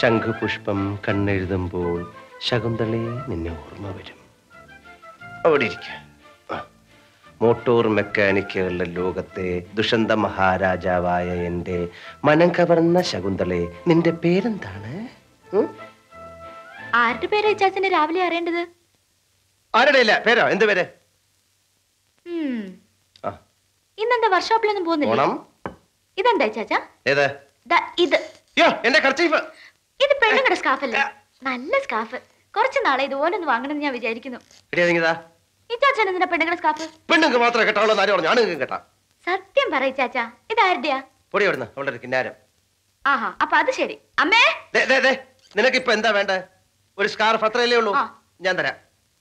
ശംഖുപുഷ്പം കണ്ണെഴുതുമ്പോൾ ശകുന്തളെ നിന്നെ ഓർമ്മ വരും അവിടെ ഇരിക്ക ആ. മോട്ടോർ മെക്കാനിക്കുകളുടെ ലോകത്തെ ദുഷന്ത മഹാരാജാവായ എൻ്റെ മനം കവർന്ന ശകുന്തളെ നിന്റെ പേരെന്താണ് ഉം? ആരുടെ പേരാ ചാച്ചനെ രാവിലെ അറിയേണ്ടത് ആരുടെ ഇല്ല പേരോ എന്ത് പേര് ഉം. ആ. ഇന്നെന്താ വർക്ക്ഷോപ്പിലൊന്നും പോകുന്നില്ല ഓണം ഇതെന്താ ചാച്ച ഏത് ദാ ഇത് യോ എന്റെ കർച്ചീഫ് ഇത് പെണ്ണുങ്ങളുടെ സ്കാഫ് അല്ലേ നല്ല സ്കാഫ് കുറച്ച് നാളെ ഇതുപോലെ ഒന്ന് വാങ്ങണമെന്ന് ഞാൻ വിചാരിക്കുന്നു എടിയതാ ഈ ചാച്ചൻ എന്തിനാ പെണ്ണുങ്ങളുടെ സ്കാഫ് പെണ്ണുങ്ങൾക്ക് മാത്രമേ കേട്ടാവുള്ളൂ ആരും പറഞ്ഞു ആണുങ്ങൾക്ക് കേട്ടാ സത്യം പറയ ചാച്ച ഇതാരുടെയാ പൊടി അവിടുന്ന് അവളുടെ ഒരു കിന്നാരം ആഹാ അപ്പൊ അത് ശരി അമ്മേ ദേ, ദേ, ദേ, നിനക്കിപ്പോ എന്താ വേണ്ടേ ഒരു സ്കാർഫ് അത്രയല്ലേ ഉള്ളൂ ആ. ഞാൻ തരാം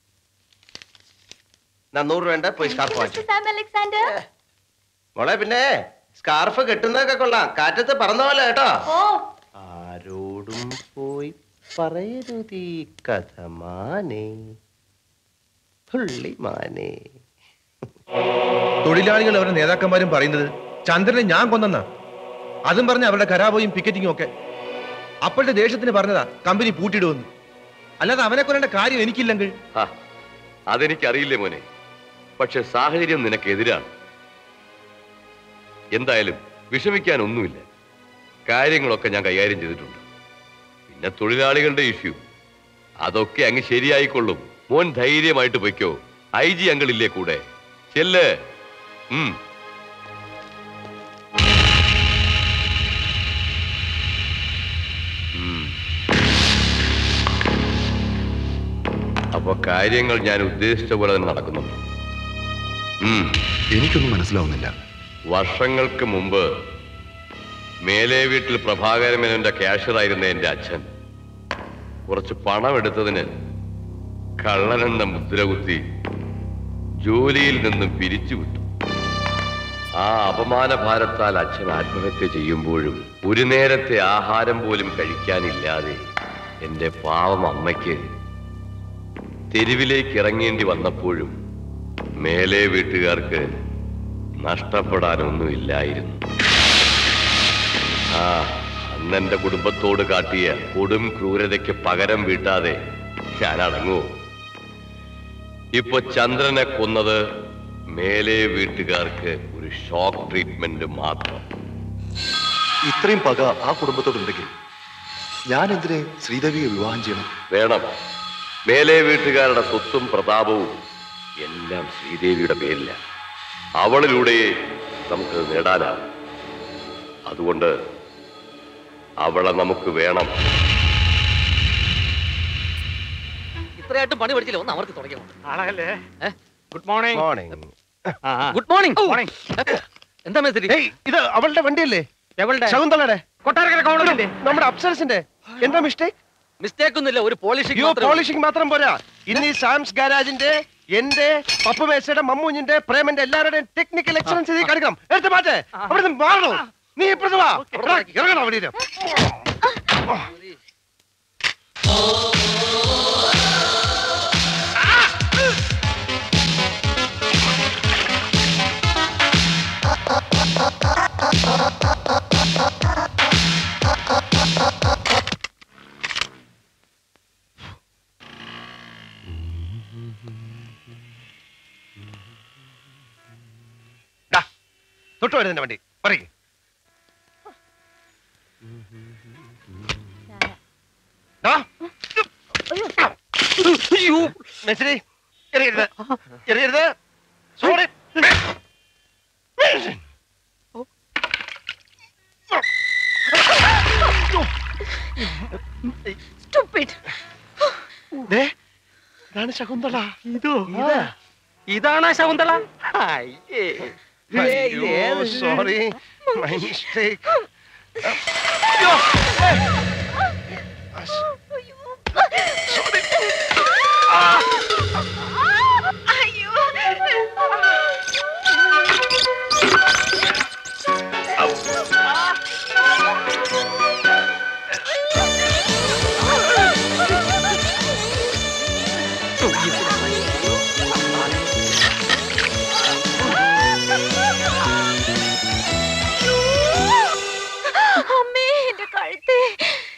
ഞാൻ നൂറ് വേണ്ട പോയി സ്കാർഫ് വാങ്ങിച്ചു മിസ്റ്റർ സാം അലക്സാണ്ടർ മോളെ പിന്നെ സ്കാർഫ് കെട്ടുന്നതൊക്കെ കൊള്ളാം കാറ്റത്ത് പറന്ന പോലെ കേട്ടോ ഓ ആരോടും പോയി പറയരുതീ കഥ മാനേ പുള്ളിമാനേ തൊഴിലാളികൾ അവരുടെ നേതാക്കന്മാരും പറയുന്നത് ചന്ദ്രനെ ഞാൻ കൊന്നെന്നാ അതും പറഞ്ഞ് അവരുടെ കരാബോയും പിക്കറ്റിങ്ങും ഒക്കെ അപ്പോഴത്തെ ദേഷ്യത്തിന് പറഞ്ഞതാ കമ്പനി പൂട്ടിയിടുമെന്ന് അല്ലാതെ അവനെ കൊല്ലേണ്ട കാര്യം എനിക്കില്ലെങ്കിൽ ആ, അതെനിക്കറിയില്ലേ മോനെ പക്ഷെ സാഹചര്യം നിനക്കെതിരാണ് എന്തായാലും വിഷമിക്കാൻ ഒന്നുമില്ല കാര്യങ്ങളൊക്കെ ഞാൻ കൈകാര്യം ചെയ്തിട്ടുണ്ട് പിന്നെ തൊഴിലാളികളുടെ ഇഷ്യൂ അതൊക്കെ അങ്ങ് ശരിയായിക്കൊള്ളും മോൻ ധൈര്യമായിട്ട് പൊയ്ക്കോ ഐ ജി അങ്കിളില്ലേ കൂടെ ചെല്ല് ഉം ഉം. അപ്പൊ കാര്യങ്ങൾ ഞാൻ ഉദ്ദേശിച്ച പോലെ തന്നെ നടക്കുന്നുണ്ട് ഉം. എനിക്കൊന്നും മനസ്സിലാവുന്നില്ല വർഷങ്ങൾക്ക് മുമ്പ് മേലെ വീട്ടിൽ പ്രഭാകരമേനന്റെ ക്യാഷ്യറായിരുന്ന എന്റെ അച്ഛൻ കുറച്ച് പണം എടുത്തതിന് കള്ളനെന്ന മുദ്ര കുത്തി ജോലിയിൽ നിന്നും പിരിച്ചുവിട്ടു ആ അപമാന ഭാരത്താൽ അച്ഛൻ ആത്മഹത്യ ചെയ്യുമ്പോഴും ഒരു നേരത്തെ ആഹാരം പോലും കഴിക്കാനില്ലാതെ എന്റെ പാവം അമ്മയ്ക്ക് തെരുവിലേക്ക് ഇറങ്ങേണ്ടി വന്നപ്പോഴും മേലെ വീട്ടുകാർക്ക് നഷ്ടപ്പെടാനൊന്നുമില്ലായിരുന്നു ആ അന്നെന്റെ കുടുംബത്തോട് കാട്ടിയ കൊടും ക്രൂരതയ്ക്ക് പകരം വീട്ടാതെ ഞാൻ അടങ്ങുമോ ഇപ്പൊ ചന്ദ്രനെ കൊന്നത് മേലെ വീട്ടുകാർക്ക് ഒരു ഷോക്ക് ട്രീറ്റ്മെന്റ് മാത്രം ഇത്രയും പക ആ കുടുംബത്തോടുണ്ടെങ്കിൽ ഞാൻ എന്തിനെ ശ്രീദേവിയെ വിവാഹം ചെയ്യണം വേണം മേലെ വീട്ടുകാരുടെ സ്വത്തും പ്രതാപവും എല്ലാം ശ്രീദേവിയുടെ പേരില്ല അവളിലൂടെ നമുക്ക് നേടാനാവും അതുകൊണ്ട് അവളെ നമുക്ക് വേണം ഇത്രയായിട്ടും പണി പഠിച്ചില്ല ഒന്ന് അവർക്ക് തുടങ്ങിയോ ആളല്ലേ good morning morning good morning morning എന്താ മേസ്തിരി ഏയ് ഇത് അവളുടെ വണ്ടിയല്ലേ എവളുടെ ശകുന്തളയുടെ കൊട്ടാരക്കര കോളേജിന്റെ നമ്മുടെ അപ്സരസിന്റെ എന്താ മിസ്റ്റേക്ക് മിസ്റ്റേക്ക് ഒന്നുമില്ല ഒരു പോളിഷിംഗ് യോ പോളിഷിംഗ് മാത്രം പോരാ ഇനി സാംസ് ഗാരാജിന്റെ എന്റെ പപ്പുമേശയുടെ മമ്മൂഞ്ഞിന്റെ പ്രേമന്റെ എല്ലാവരുടെയും ടെക്നിക്കൽ എക്സലൻസ് ഇതിൽ കാണിക്കണം എടുത്ത് മാറ്റേ അവിടെ നിന്ന് മാറണോ നീ ഇപ്പുറത്ത് വാ എടാ, ഇറങ്ങണം അവിടെ ഇരുന്ന്. ഡാ, തൊട്ട് വരുന്നതിന്റെ വണ്ടി പറയേ മെസ്സിരി എറിയരുത് എറിയരുത് സോറി Stupid. ദേ, ഇതാണ് ശകുന്തള ഇതോ ഇതാണ് ശകുന്തള അയ്യേ സോറി മൈ മിസ്റ്റേക്ക് അമ്മേ എന്റെ കഴുത്തേ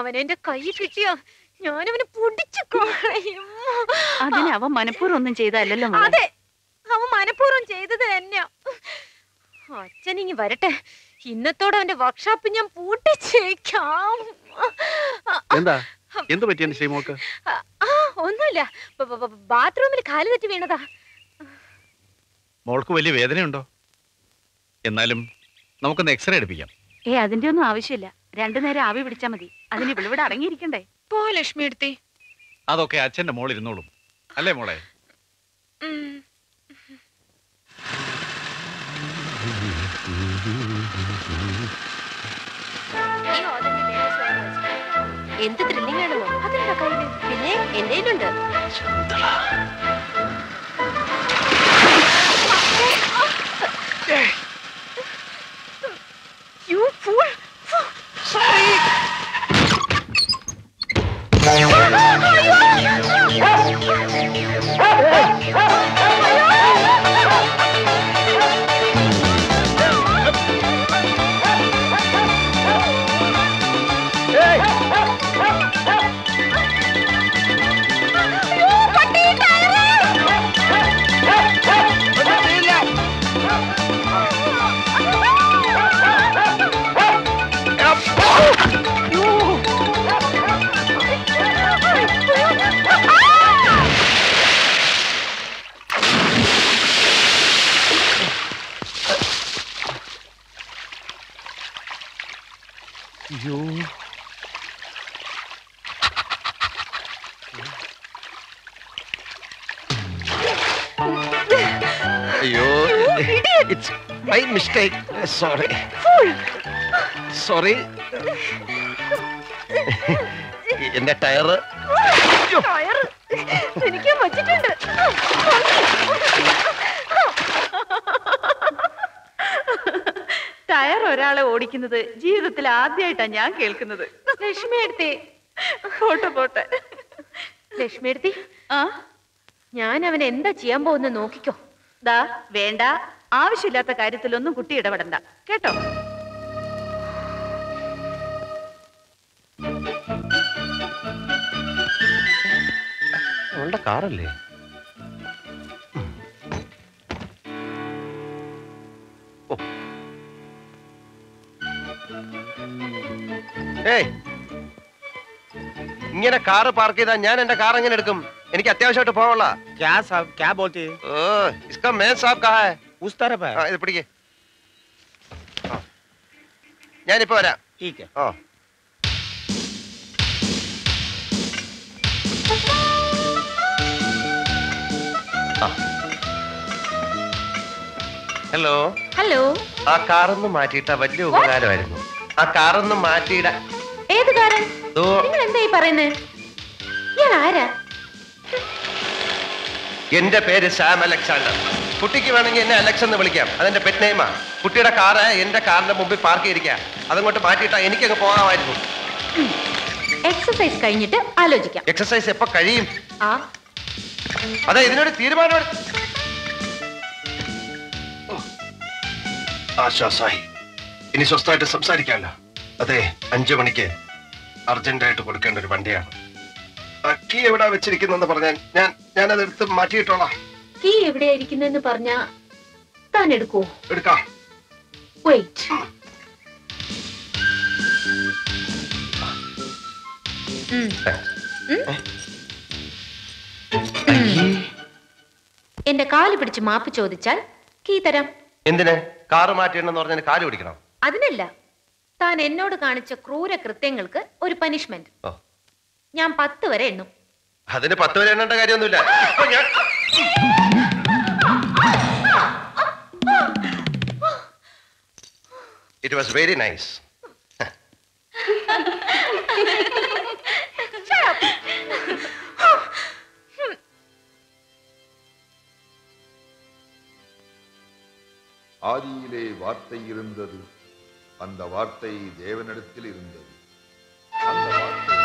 അവൻ എന്റെ കൈ കിട്ടിയ ഞാനവനെ പൊടിച്ചു കളയും അതിന് അവൻ മനഃപൂർവ്വം ഒന്നും ചെയ്തല്ലോ അതെ അവൻ മനഃപൂർവ്വം ചെയ്തത് തന്നെയാ അച്ഛനിങ്ങി വരട്ടെ ഇന്നത്തോടെ അവന്റെ വർക്ക്ഷോപ്പ് ഞാൻ പൂട്ടിച്ചേക്കാം എന്താ എന്ത് പറ്റി എന്റെ ശ്രീമോക്ക് ആ ഒന്നുമില്ല ബ- ബ- ബ- ബാത്റൂമിൽ കാല് തെറ്റി വീണതാ മോൾക്ക് വലിയ വേദനയുണ്ടോ എന്നാലും നമുക്കൊന്ന് എക്സ്റേ എടുപ്പിക്കാം ഏ അതിന്റെ ഒന്നും ആവശ്യമില്ല രണ്ടു നേരം ആവി പിടിച്ചാ മതി അതിന് ഇവളിവിടെ അടങ്ങിയിരിക്കണ്ടേ പോ ലക്ഷ്മി എടുത്തി അതൊക്കെ അച്ഛന്റെ മോൾ ഇരുന്നോളും അല്ലേ മോളെ എന്ത് ത്രില്ലിംഗ് ആണെന്നോ അതെന്താ കയ്യില് പിന്നെ എന്റെ കയ്യിലുണ്ട് You fool! അയ്യോ it's my mistake sorry sorry എന്റെ ടയറ് ടയറ് എനിക്ക് വച്ചിട്ടുണ്ട് ടയർ ഒരാളെ ഓടിക്കുന്നത് ജീവിതത്തിൽ ആദ്യമായിട്ടാ ഞാൻ കേൾക്കുന്നത് ലക്ഷ്മി എടുത്തേ പോട്ടെ പോട്ടെ ലക്ഷ്മി എടുത്തി ആ ഞാൻ അവൻ എന്താ ചെയ്യാൻ പോകുന്ന നോക്കിക്കോ ദാ വേണ്ട ആവശ്യമില്ലാത്ത കാര്യത്തിലൊന്നും കുട്ടി ഇടപെടണ്ട കേട്ടോ അവളുടെ കാറല്ലേ ഓ. ഏയ് ഇങ്ങനെ കാറ് പാർക്ക് ചെയ്താൽ ഞാൻ എന്റെ കാർ എങ്ങനെ എടുക്കും എനിക്ക് അത്യാവശ്യമായിട്ട് പോകാനുള്ള क्या साहब क्या बोलते हैं ഓ ഇസ്കാ മേൻ സാബ് കഹാ ഹൈ उस तरफ ആ, ഇത് പിടിക്കേ ഞാനിപ്പോ വരാം ठीक है ഓ ഹലോ ഹലോ ആ കാറൊന്ന് മാറ്റിയിട്ട വലിയ ഉപകാരമായിരുന്നു ആ കാറൊന്ന് മാറ്റിയിട ഏത് കാരൻ ദോ, നിങ്ങൾ എന്താ ഈ പറയുന്നേ ഞാൻ ആരാ എന്റെ പേര് സാം അലക്സാണ്ടർ കുട്ടിക്ക് വേണമെങ്കിൽ എന്നെ അലക്സ് എന്ന് വിളിക്കാം അതെന്റെ പെറ്റ് നെയ്മാ കുട്ടിയുടെ കാറ് എന്റെ കാറിന്റെ മുമ്പിൽ പാർക്ക് ചെയ്തിരിക്കുക അതങ്ങോട്ട് മാറ്റിയിട്ടാ എനിക്കങ്ങ് പോകാമായിരുന്നു എക്സസൈസ് കഴിഞ്ഞിട്ട് ആലോചിക്കാം എക്സസൈസ് എപ്പോ കഴിയും ആ അതെ ഇതിനൊരു തീരുമാനം ആശ്വാസായി ഇനി സ്വസ്ഥമായിട്ട് സംസാരിക്കാമല്ലോ അതെ അഞ്ചു മണിക്ക് അർജന്റായിട്ട് കൊടുക്കേണ്ട ഒരു വണ്ടിയാണ് ആ കീ എവിടാ വെച്ചിരിക്കുന്നെന്ന് പറഞ്ഞാൽ ഞാൻ ഞാനത് എടുത്ത് മാറ്റിയിട്ടോളാം കീ എവിടെയായിരിക്കുന്നെന്ന് പറഞ്ഞ താൻ എടുക്കോ എടുക്കാം വെയിറ്റ് എന്റെ കാല് പിടിച്ച് മാപ്പ് ചോദിച്ചാൽ കീ തരാം എന്തിന് കാറ് മാറ്റിയിടണമെന്ന് പറഞ്ഞാൽ കാല് പിടിക്കണം അതിനല്ല താൻ എന്നോട് കാണിച്ച ക്രൂര കൃത്യങ്ങൾക്ക് ഒരു പനിഷ്മെന്റ് ഓ. ഞാൻ പത്ത് വരെ എണ്ണും അതിന് പത്ത് വരെ എണ്ണേണ്ട കാര്യമൊന്നുമില്ല ഇപ്പൊ ഞാൻ ഇറ്റ് വാസ് വെരി നൈസ് ஆதியிலே வார்த்தை இருந்தது அந்த வார்த்தை தேவனிடத்தில் இருந்தது அந்த வார்த்தை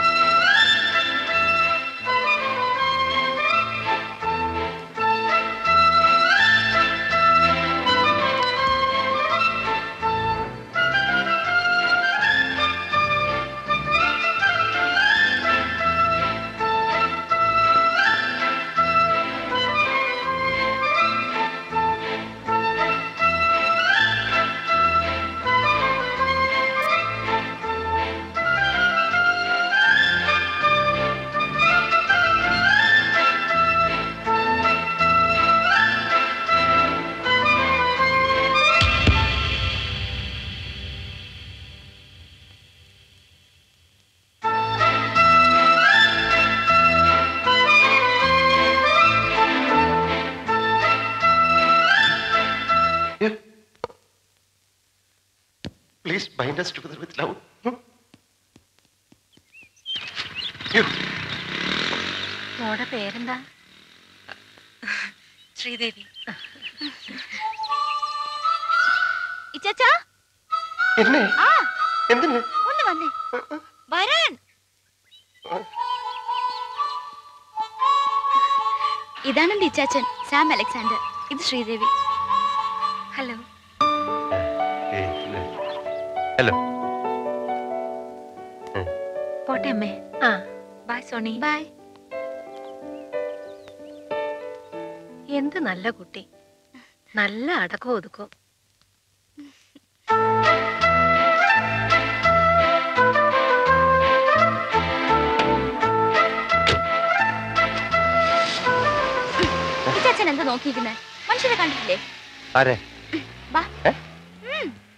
please bind us together with love മോടെ പേരെന്താ ശ്രീദേവി ഇച്ചാച്ചാ എന്നെ ആ എന്തിന് ഒന്ന് വന്നേ വരാൻ ഇതാണ് എന്റെ ഇച്ചാച്ചൻ സാം അലക്സാണ്ടർ ഇത് ശ്രീദേവി ഹലോ ഹലോ പോട്ടെ അമ്മേ ആ ബൈ സോണി ബൈ എന്ത് നല്ല കുട്ടി നല്ല അടക്കോ ഒതുക്കോ ഇച്ചാച്ചൻ എന്താ നോക്കിയിരിക്കുന്നത് മനുഷ്യരെ കണ്ടിട്ടില്ലേ ആരെ വാ ഏ?